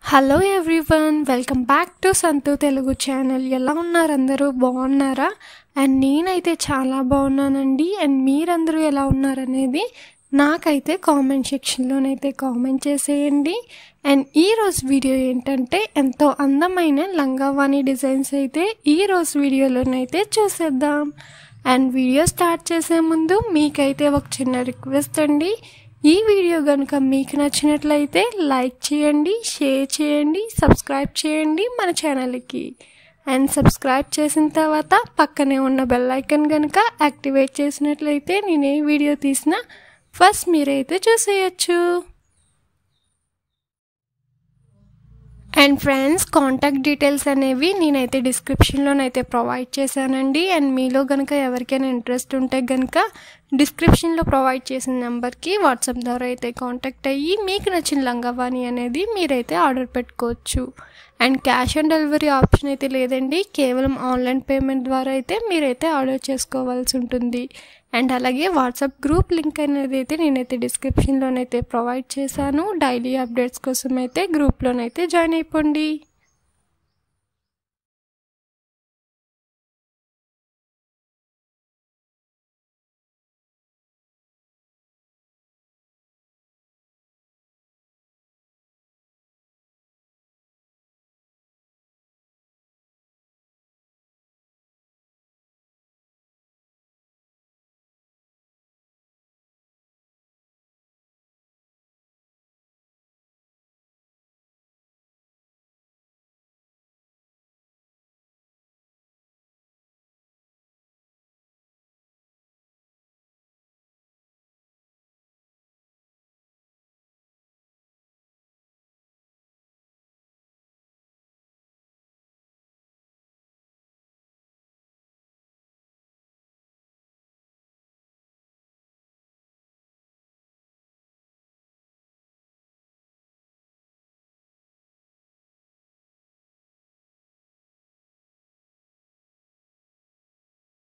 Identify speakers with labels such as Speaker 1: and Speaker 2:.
Speaker 1: hello everyone welcome back to Santhu Telugu channel ఎలా ఉన్నారు అందరూ బాగున్నారా అండ్ నేనైతే చాలా బాగున్నానండి అండ్ మీరందరూ ఎలా ఉన్నారనేది నాకైతే కామెంట్ సెక్షన్లోనైతే కామెంట్ చేసేయండి అండ్ ఈరోజు వీడియో ఏంటంటే ఎంతో అందమైన లంగావాణి డిజైన్స్ అయితే ఈరోజు వీడియోలోనైతే చూసేద్దాం అండ్ వీడియో స్టార్ట్ చేసే ముందు మీకైతే ఒక చిన్న రిక్వెస్ట్ అండి ఈ వీడియో కనుక మీకు నచ్చినట్లయితే లైక్ చేయండి షేర్ చేయండి సబ్స్క్రైబ్ చేయండి మన ఛానల్కి అండ్ సబ్స్క్రైబ్ చేసిన తర్వాత పక్కనే ఉన్న బెల్ ఐకన్ కనుక యాక్టివేట్ చేసినట్లయితే నేను ఏ వీడియో తీసినా ఫస్ట్ మీరైతే చూసేయచ్చు అండ్ ఫ్రెండ్స్ కాంటాక్ట్ డీటెయిల్స్ అనేవి నేనైతే డిస్క్రిప్షన్లోనైతే ప్రొవైడ్ చేశానండి అండ్ మీలో కనుక ఎవరికైనా ఇంట్రెస్ట్ ఉంటే కనుక డిస్క్రిప్షన్లో ప్రొవైడ్ చేసిన నెంబర్కి వాట్సాప్ ద్వారా అయితే కాంటాక్ట్ అయ్యి మీకు నచ్చిన లంగావాణి అనేది మీరైతే ఆర్డర్ పెట్టుకోవచ్చు and cash on delivery option అయితే లేదండి కేవలం ఆన్లైన్ పేమెంట్ ద్వారా అయితే మీరైతే ఆర్డర్ చేసుకోవాల్సి ఉంటుంది అండ్ అలాగే వాట్సాప్ గ్రూప్ లింక్ అనేది అయితే నేనైతే డిస్క్రిప్షన్లోనైతే ప్రొవైడ్ చేశాను డైలీ అప్డేట్స్ కోసం అయితే గ్రూప్లోనైతే జాయిన్ అయిపోండి